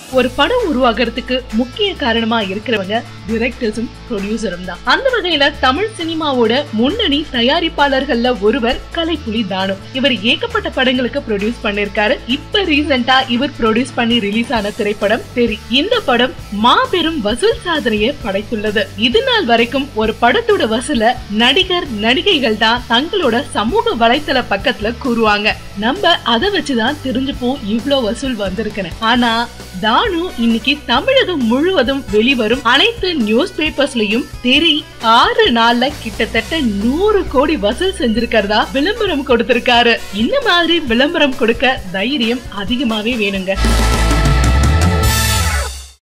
ஒரு படம் உருவாகிறதுக்கு முக்கிய காரணமா இருக்கிறவங்க டிரெக்டர்ஸும் ப்ரொடியூசரும் தான் அந்த வகையில தமிழ் சினிமாவோட முன்னணி தயாரிப்பாளர்கள்ல ஒருவர் கலைப்புலி தானு இவர் ஏகப்பட்ட படங்களுக்கு ப்ரொடியூஸ் பண்ணிருக்காரு இப்ப ரீசெண்டா இவர் ப்ரொடியூஸ் பண்ணி ரிலீஸ் ஆன திரைப்படம் தெரி இந்த படம் மாபெரும் வசூல் சாதனையை படைத்துள்ளது இது நாள் வரைக்கும் ஒரு படத்தோட வசூல நடிகர் நடிகைகள் தான் தங்களோட சமூக வலைத்தள பக்கத்துல கூறுவாங்க நம்ம அதை வச்சுதான் தெரிஞ்சுப்போம் இவ்ளோ வசூல் வந்திருக்குன்னு ஆனா தானு இன்னைக்கு தமிழகம் முழுவதும் வெளிவரும் அனைத்து நியூஸ் பேப்பர்ஸ்லயும் தெரி ஆறு நாள்ல கிட்டத்தட்ட நூறு கோடி வசூல் செஞ்சிருக்கிறதா விளம்பரம் கொடுத்திருக்காரு இந்த மாதிரி விளம்பரம் கொடுக்க தைரியம் அதிகமாவே வேணுங்க